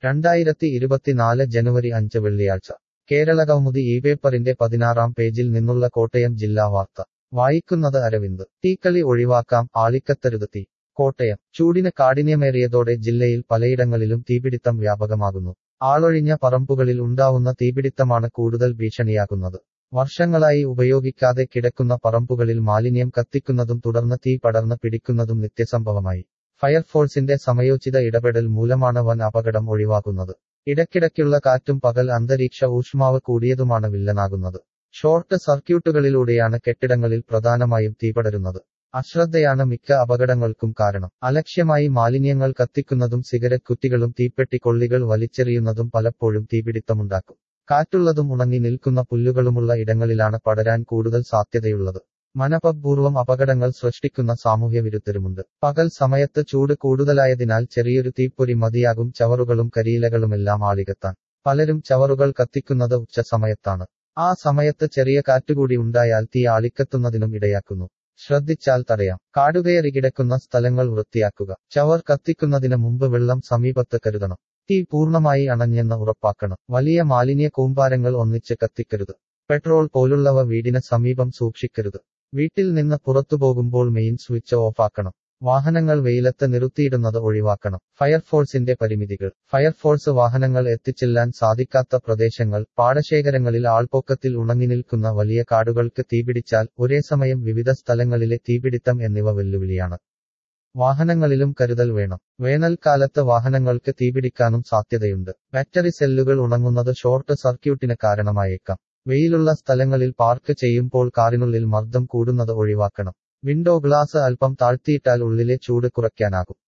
രണ്ടായിരത്തി ഇരുപത്തിനാല് ജനുവരി അഞ്ച് വെള്ളിയാഴ്ച കേരളകൗമുദി ഈ പേപ്പറിന്റെ പതിനാറാം പേജിൽ നിന്നുള്ള കോട്ടയം ജില്ലാ വാർത്ത വായിക്കുന്നത് അരവിന്ദ് തീക്കളി ഒഴിവാക്കാം ആളിക്കത്തരുത് തീ കോട്ടയം ചൂടിന് കാഠിന്യമേറിയതോടെ ജില്ലയിൽ പലയിടങ്ങളിലും തീപിടിത്തം വ്യാപകമാകുന്നു ആളൊഴിഞ്ഞ പറമ്പുകളിൽ ഉണ്ടാവുന്ന തീപിടിത്തമാണ് കൂടുതൽ ഭീഷണിയാകുന്നത് വർഷങ്ങളായി ഉപയോഗിക്കാതെ കിടക്കുന്ന പറമ്പുകളിൽ മാലിന്യം കത്തിക്കുന്നതും തുടർന്ന് തീ പടർന്ന് പിടിക്കുന്നതും നിത്യസംഭവമായി ഫയർഫോഴ്സിന്റെ സമയോചിത ഇടപെടൽ മൂലമാണ് വൻ അപകടം ഒഴിവാകുന്നത് ഇടയ്ക്കിടയ്ക്കുള്ള കാറ്റും പകൽ അന്തരീക്ഷ ഊഷ്മാവ് കൂടിയതുമാണ് വില്ലനാകുന്നത് ഷോർട്ട് സർക്യൂട്ടുകളിലൂടെയാണ് കെട്ടിടങ്ങളിൽ പ്രധാനമായും തീപടരുന്നത് അശ്രദ്ധയാണ് മിക്ക അപകടങ്ങൾക്കും കാരണം അലക്ഷ്യമായി മാലിന്യങ്ങൾ കത്തിക്കുന്നതും സിഗരറ്റ് കുറ്റികളും തീപ്പെട്ടി കൊള്ളികൾ വലിച്ചെറിയുന്നതും പലപ്പോഴും തീപിടിത്തമുണ്ടാക്കും കാറ്റുള്ളതും ഉണങ്ങി നിൽക്കുന്ന പുല്ലുകളുമുള്ള ഇടങ്ങളിലാണ് പടരാൻ കൂടുതൽ സാധ്യതയുള്ളത് മനപപൂർവം അപകടങ്ങൾ സൃഷ്ടിക്കുന്ന സാമൂഹ്യ വിരുദ്ധരുമുണ്ട് പകൽ സമയത്ത് ചൂട് കൂടുതലായതിനാൽ ചെറിയൊരു തീപ്പൊരി മതിയാകും ചവറുകളും കരിയിലകളുമെല്ലാം ആളികത്താൻ പലരും ചവറുകൾ കത്തിക്കുന്നത് ഉച്ച സമയത്താണ് ആ സമയത്ത് ചെറിയ കാറ്റുകൂടി ഉണ്ടായാൽ തീ ആളിക്കത്തുന്നതിനും ഇടയാക്കുന്നു ശ്രദ്ധിച്ചാൽ തടയാം കാടുകയറി കിടക്കുന്ന സ്ഥലങ്ങൾ വൃത്തിയാക്കുക ചവർ കത്തിക്കുന്നതിന് മുമ്പ് വെള്ളം സമീപത്ത് കരുതണം തീ പൂർണ്ണമായി അണഞ്ഞെന്ന് ഉറപ്പാക്കണം വലിയ മാലിന്യ കൂമ്പാരങ്ങൾ ഒന്നിച്ച് കത്തിക്കരുത് പെട്രോൾ പോലുള്ളവ വീടിന് സമീപം സൂക്ഷിക്കരുത് വീട്ടിൽ നിന്ന് പുറത്തുപോകുമ്പോൾ മെയിൻ സ്വിച്ച് ഓഫാക്കണം വാഹനങ്ങൾ വെയിലത്ത് നിർത്തിയിടുന്നത് ഒഴിവാക്കണം ഫയർഫോഴ്സിന്റെ പരിമിതികൾ ഫയർഫോഴ്സ് വാഹനങ്ങൾ എത്തിച്ചെല്ലാൻ സാധിക്കാത്ത പ്രദേശങ്ങൾ പാടശേഖരങ്ങളിൽ ആൾപ്പൊക്കത്തിൽ ഉണങ്ങിനിൽക്കുന്ന വലിയ കാടുകൾക്ക് തീപിടിച്ചാൽ ഒരേ സമയം വിവിധ സ്ഥലങ്ങളിലെ തീപിടിത്തം എന്നിവ വെല്ലുവിളിയാണ് വാഹനങ്ങളിലും കരുതൽ വേണം വേനൽക്കാലത്ത് വാഹനങ്ങൾക്ക് തീപിടിക്കാനും സാധ്യതയുണ്ട് ബാറ്ററി സെല്ലുകൾ ഉണങ്ങുന്നത് ഷോർട്ട് സർക്യൂട്ടിന് കാരണമായേക്കാം വെയിലുള്ള സ്ഥലങ്ങളിൽ പാർക്ക് ചെയ്യുമ്പോൾ കാറിനുള്ളിൽ മർദ്ദം കൂടുന്നത് ഒഴിവാക്കണം വിൻഡോ ഗ്ലാസ് അല്പം താഴ്ത്തിയിട്ടാൽ ഉള്ളിലെ ചൂട് കുറയ്ക്കാനാകും